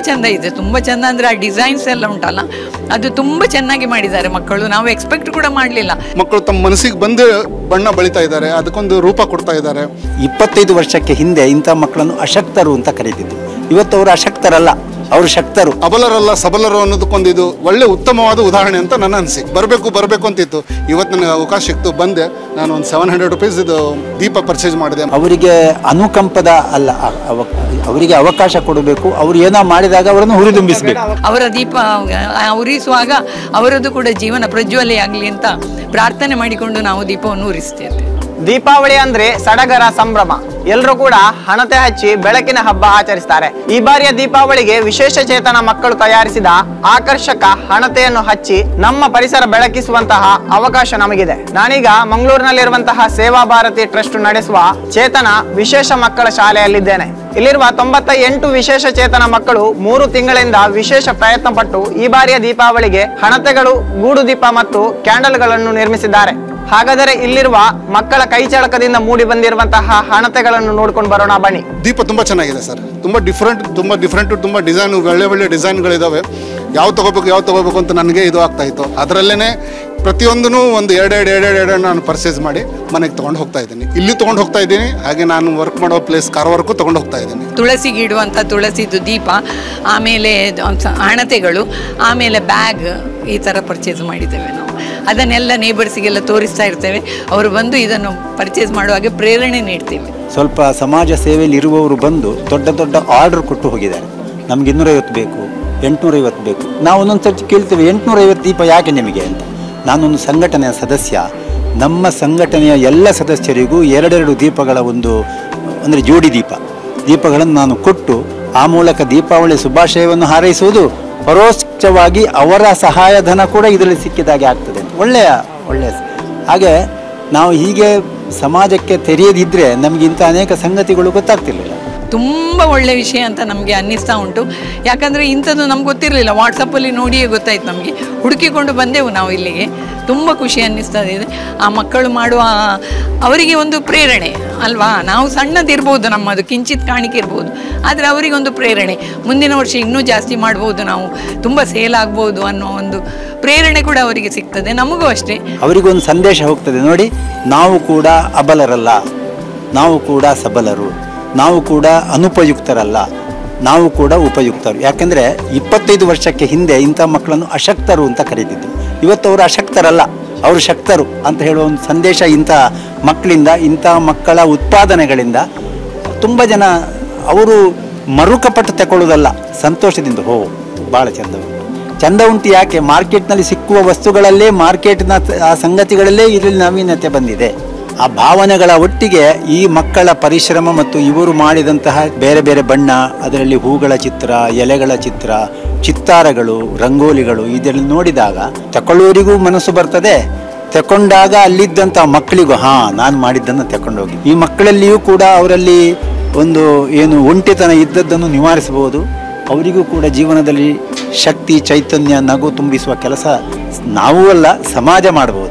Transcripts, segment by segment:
ಚಂದ ಇದೆ ತುಂಬ ಚಂದ ಅಂದರೆ ಆ ಡಿಸೈನ್ಸ್ ಎಲ್ಲ ಉಂಟಲ್ಲ ಅದು ತುಂಬ ಚೆನ್ನಾಗಿ ಮಾಡಿದ್ದಾರೆ ಮಕ್ಕಳು ನಾವು ಎಕ್ಸ್ಪೆಕ್ಟ್ ಕೂಡ ಮಾಡಲಿಲ್ಲ ಮಕ್ಕಳು ತಮ್ಮ ಮನಸ್ಸಿಗೆ ಬಂದು ಬಣ್ಣ ಬಳಿತಾ ಇದ್ದಾರೆ ಅದಕ್ಕೊಂದು ರೂಪ ಕೊಡ್ತಾ ಇದ್ದಾರೆ ಇಪ್ಪತ್ತೈದು ವರ್ಷಕ್ಕೆ ಹಿಂದೆ ಇಂಥ ಮಕ್ಕಳನ್ನು ಅಶಕ್ತರು ಅಂತ ಕರೀತಿದ್ರು ಇವತ್ತು ಅವರು ಅಶಕ್ತರಲ್ಲ ಅವರು ಶಕ್ತರು ಅಬಲರಲ್ಲ ಸಬಲರು ಅನ್ನೋದಕ್ಕೊಂದು ಇದು ಒಳ್ಳೆ ಉತ್ತಮವಾದ ಉದಾಹರಣೆ ಅಂತ ನನ್ನ ಅನಿಸಿಕೆ ಬರಬೇಕು ಬರಬೇಕು ಅಂತಿತ್ತು ಇವತ್ತು ನನಗೆ ಅವಕಾಶ ಸಿಕ್ತು ಬಂದೆ ನಾನು ಒಂದು ಸೆವೆನ್ ಹಂಡ್ರೆಡ್ ರುಪೀಸ್ ಇದು ದೀಪ ಪರ್ಚೇಸ್ ಮಾಡಿದೆ ಅವರಿಗೆ ಅನುಕಂಪದ ಅಲ್ಲ ಅ- ಅವ- ಅವರಿಗೆ ಅವಕಾಶ ಕೊಡಬೇಕು ಅವರು ಏನೋ ಮಾಡಿದಾಗ ಅವರನ್ನು ಹುರಿದುಂಬಿಸಬೇಕು ಅವರ ದೀಪ ಆ, ಉರಿಸುವಾಗ ಅವರದ್ದು ಕೂಡ ಜೀವನ ಪ್ರಜ್ವಲೆಯಾಗಲಿ ಅಂತ ಪ್ರಾರ್ಥನೆ ಮಾಡಿಕೊಂಡು ನಾವು ದೀಪವನ್ನು ಉರಿಸ್ತೇವೆ ದೀಪಾವಳಿ ಅಂದ್ರೆ ಸಡಗರ ಸಂಭ್ರಮ ಎಲ್ಲರೂ ಕೂಡ ಹಣತೆ ಹಚ್ಚಿ ಬೆಳಕಿನ ಹಬ್ಬ ಆಚರಿಸ್ತಾರೆ ಈ ಬಾರಿಯ ದೀಪಾವಳಿಗೆ ವಿಶೇಷ ಚೇತನ ಮಕ್ಕಳು ತಯಾರಿಸಿದ ಆಕರ್ಷಕ ಹಣತೆಯನ್ನು ಹಚ್ಚಿ ನಮ್ಮ ಪರಿಸರ ಬೆಳಕಿಸುವಂತಹ ಅವಕಾಶ ನಮಗಿದೆ ನಾನೀಗ ಮಂಗಳೂರಿನಲ್ಲಿರುವಂತಹ ಸೇವಾ ಭಾರತಿ ಟ್ರಸ್ಟ್ ನಡೆಸುವ ಚೇತನ ವಿಶೇಷ ಮಕ್ಕಳ ಶಾಲೆಯಲ್ಲಿದ್ದೇನೆ ಇಲ್ಲಿರುವ ತೊಂಬತ್ತ ಎಂಟು ವಿಶೇಷ ಚೇತನ ಮಕ್ಕಳು ಮೂರು ತಿಂಗಳಿಂದ ವಿಶೇಷ ಪ್ರಯತ್ನ ಪಟ್ಟು ಈ ಬಾರಿಯ ದೀಪಾವಳಿಗೆ ಹಣತೆಗಳು ಗೂಡು ದೀಪ ಮತ್ತು ಕ್ಯಾಂಡಲ್ಗಳನ್ನು ನಿರ್ಮಿಸಿದ್ದಾರೆ ಹಾಗಾದರೆ ಇಲ್ಲಿರುವ ಮಕ್ಕಳ ಕೈಚಳಕದಿಂದ ಮೂಡಿ ಬಂದಿರುವಂತಹ ಹಣತೆಗಳನ್ನು ನೋಡ್ಕೊಂಡು ಬರೋಣ ಬನ್ನಿ ದೀಪ ತುಂಬ ಚೆನ್ನಾಗಿದೆ ಸರ್ ತುಂಬ ಡಿಫ್ರೆಂಟ್ ತುಂಬ ಡಿಫ್ರೆಂಟ್ ತುಂಬ ಡಿಸೈನ್ ಒಳ್ಳೆ ಒಳ್ಳೆ ಡಿಸೈನ್ಗಳಿದ್ದಾವೆ ಯಾವ ತಗೋಬೇಕು ಯಾವ ತಗೋಬೇಕು ಅಂತ ನನಗೆ ಇದು ಆಗ್ತಾ ಇತ್ತು ಅದರಲ್ಲೇ ಪ್ರತಿಯೊಂದೂ ಒಂದು ಎರಡೆರಡು ಎರಡೆರಡು ಎರಡು ನಾನು ಪರ್ಚೇಸ್ ಮಾಡಿ ಮನೆಗೆ ತೊಗೊಂಡು ಹೋಗ್ತಾ ಇದ್ದೀನಿ ಇಲ್ಲಿ ತೊಗೊಂಡು ಹೋಗ್ತಾ ಇದ್ದೀನಿ ಹಾಗೆ ನಾನು ವರ್ಕ್ ಮಾಡೋ ಪ್ಲೇಸ್ ಕಾರವಾರಕ್ಕೂ ತೊಗೊಂಡು ಹೋಗ್ತಾ ಇದ್ದೀನಿ ತುಳಸಿಗೆ ಇಡುವಂಥ ತುಳಸಿದು ದೀಪ ಆಮೇಲೆ ದ- ಸ- ಹಣತೆಗಳು ಆಮೇಲೆ ಬ್ಯಾಗ್ ಈ ಥರ ಪರ್ಚೇಸ್ ಮಾಡಿದ್ದೇವೆ ನಾವು ಅದನ್ನೆಲ್ಲ ನೇಬರ್ಸಿಗೆಲ್ಲ ತೋರಿಸ್ತಾ ಇರ್ತೇವೆ ಅವರು ಬಂದು ಇದನ್ನು ಪರ್ಚೇಸ್ ಮಾಡುವಾಗ ಪ್ರೇರಣೆ ನೀಡ್ತೇವೆ ಸ್ವಲ್ಪ ಸಮಾಜ ಸೇವೆಯಲ್ಲಿ ಇರುವವರು ಬಂದು ದೊಡ್ಡ ದೊಡ್ಡ ಆರ್ಡರ್ ಕೊಟ್ಟು ಹೋಗಿದ್ದಾರೆ ನಮ್ಗೆ ಇನ್ನೂರೈವತ್ತು ಬೇಕು ಎಂಟುನೂರೈವತ್ತು ಬೇಕು ನಾವು ಒಂದೊಂದು ಸರ್ತಿ ಕೇಳ್ತೇವೆ ಎಂಟುನೂರೈವತ್ತು ದೀಪ ಯಾಕೆ ನಿಮಗೆ ಅಂತ ನಾನೊಂದು ಸಂಘಟನೆಯ ಸದಸ್ಯ ನಮ್ಮ ಸಂಘಟನೆಯ ಎಲ್ಲ ಸದಸ್ಯರಿಗೂ ಎರಡೆರಡು ದೀಪಗಳ ಒಂದು ಅಂದರೆ ಜೋಡಿ ದೀಪ ದೀಪಗಳನ್ನು ನಾನು ಕೊಟ್ಟು ಆ ಮೂಲಕ ದೀಪಾವಳಿ ಶುಭಾಶಯವನ್ನು ಹಾರೈಸುವುದು ಪರೋಕ್ಷವಾಗಿ ಅವರ ಸಹಾಯಧನ ಕೂಡ ಇದರಲ್ಲಿ ಸಿಕ್ಕಿದಾಗೆ ಆಗ್ತದೆ ಒಳ್ಳೆಯ ಒಳ್ಳೆಯ ಸ- ಹಾಗೆ ನಾವು ಹೀಗೆ ಸಮಾಜಕ್ಕೆ ತೆರೆಯದಿದ್ದರೆ ನಮಗೆ ಇಂಥ ಅನೇಕ ಸಂಗತಿಗಳು ಗೊತ್ತಾಗ್ತಿರ್ಲಿಲ್ಲ ತುಂಬ ಒಳ್ಳೆ ವಿಷಯ ಅಂತ ನಮಗೆ ಅನ್ನಿಸ್ತಾ ಉಂಟು ಯಾಕಂದರೆ ಇಂಥದ್ದು ನಮ್ಗೆ ಗೊತ್ತಿರಲಿಲ್ಲ ವಾಟ್ಸಪ್ಪಲ್ಲಿ ನೋಡಿಯೇ ಗೊತ್ತಾಯ್ತು ನಮಗೆ ಹುಡುಕಿಕೊಂಡು ಬಂದೆವು ನಾವು ಇಲ್ಲಿಗೆ ತುಂಬ ಖುಷಿ ಅನ್ನಿಸ್ತಾ ಇದೆ ಆ ಮಕ್ಕಳು ಮಾಡುವ ಅವರಿಗೆ ಒಂದು ಪ್ರೇರಣೆ ಅಲ್ವಾ ನಾವು ಸಣ್ಣದಿರ್ಬೋದು ನಮ್ಮದು ಕಿಂಚಿತ್ ಕಾಣಿಕೆ ಇರ್ಬೋದು ಆದರೆ ಅವರಿಗೊಂದು ಪ್ರೇರಣೆ ಮುಂದಿನ ವರ್ಷ ಇನ್ನೂ ಜಾಸ್ತಿ ಮಾಡ್ಬೋದು ನಾವು ತುಂಬ ಸೇಲ್ ಆಗ್ಬೋದು ಅನ್ನೋ ಒಂದು ಪ್ರೇರಣೆ ಕೂಡ ಅವರಿಗೆ ಸಿಗ್ತದೆ ನಮಗೂ ಅಷ್ಟೇ ಅವರಿಗೊಂದು ಸಂದೇಶ ಹೋಗ್ತದೆ ನೋಡಿ ನಾವು ಕೂಡ ಅಬಲರಲ್ಲ ನಾವು ಕೂಡ ಸಬಲರು ನಾವು ಕೂಡ ಅನುಪಯುಕ್ತರಲ್ಲ ನಾವು ಕೂಡ ಉಪಯುಕ್ತರು ಯಾಕೆಂದರೆ ಇಪ್ಪತ್ತೈದು ವರ್ಷಕ್ಕೆ ಹಿಂದೆ ಇಂಥ ಮಕ್ಕಳನ್ನು ಅಶಕ್ತರು ಅಂತ ಕರೀತಿದ್ರು ಇವತ್ತು ಅವರು ಅಶಕ್ತರಲ್ಲ ಅವರು ಶಕ್ತರು ಅಂತ ಹೇಳುವ ಒಂದು ಸಂದೇಶ ಇಂಥ ಮಕ್ಕಳಿಂದ ಇಂಥ ಮಕ್ಕಳ ಉತ್ಪಾದನೆಗಳಿಂದ ತುಂಬ ಜನ ಅವರು ಮರುಕಪಟ್ಟು ತಗೊಳ್ಳೋದಲ್ಲ ಸಂತೋಷದಿಂದ ಹೋ ಭಾಳ ಚಂದ ಉಂಟು ಚಂದ ಉಂಟು ಯಾಕೆ ಮಾರ್ಕೆಟ್ನಲ್ಲಿ ಸಿಕ್ಕುವ ವಸ್ತುಗಳಲ್ಲೇ ಮಾರ್ಕೆಟ್ನ ಆ ಸಂಗತಿಗಳಲ್ಲೇ ಇದರಲ್ಲಿ ನವೀನತೆ ಬಂದಿದೆ ಆ ಭಾವನೆಗಳ ಒಟ್ಟಿಗೆ ಈ ಮಕ್ಕಳ ಪರಿಶ್ರಮ ಮತ್ತು ಇವರು ಮಾಡಿದಂತಹ ಬೇರೆ ಬೇರೆ ಬಣ್ಣ ಅದರಲ್ಲಿ ಹೂಗಳ ಚಿತ್ರ ಎಲೆಗಳ ಚಿತ್ರ ಚಿತ್ತಾರಗಳು ರಂಗೋಲಿಗಳು ಇದರಲ್ಲಿ ನೋಡಿದಾಗ ತಕೊಳ್ಳುವವರಿಗೂ ಮನಸ್ಸು ಬರ್ತದೆ ತಕೊಂಡಾಗ ಅಲ್ಲಿದ್ದಂಥ ಮಕ್ಕಳಿಗೂ ಹಾ ನಾನು ಮಾಡಿದ್ದನ್ನು ತಕೊಂಡೋಗಿ ಈ ಮಕ್ಕಳಲ್ಲಿಯೂ ಕೂಡ ಅವರಲ್ಲಿ ಒಂದು ಏನು ಒಂಟಿತನ ಇದ್ದದ್ದನ್ನು ನಿವಾರಿಸಬಹುದು ಅವರಿಗೂ ಕೂಡ ಜೀವನದಲ್ಲಿ ಶಕ್ತಿ ಚೈತನ್ಯ ನಗು ತುಂಬಿಸುವ ಕೆಲಸ ನಾವೂ ಅಲ್ಲ ಸಮಾಜ ಮಾಡಬಹುದು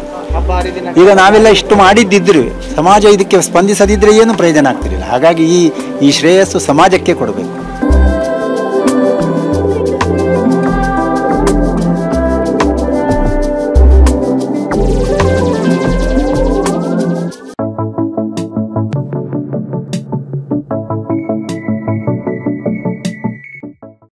ಈಗ ನಾವೆಲ್ಲ ಇಷ್ಟು ಮಾಡಿದ್ದಿದ್ರು ಸಮಾಜ ಇದಕ್ಕೆ ಸ್ಪಂದಿಸದಿದ್ರೆ ಏನು ಪ್ರಯೋಜನ ಆಗ್ತಿರಲಿಲ್ಲ ಹಾಗಾಗಿ ಈ ಈ ಶ್ರೇಯಸ್ಸು ಸಮಾಜಕ್ಕೆ ಕೊಡಬೇಕು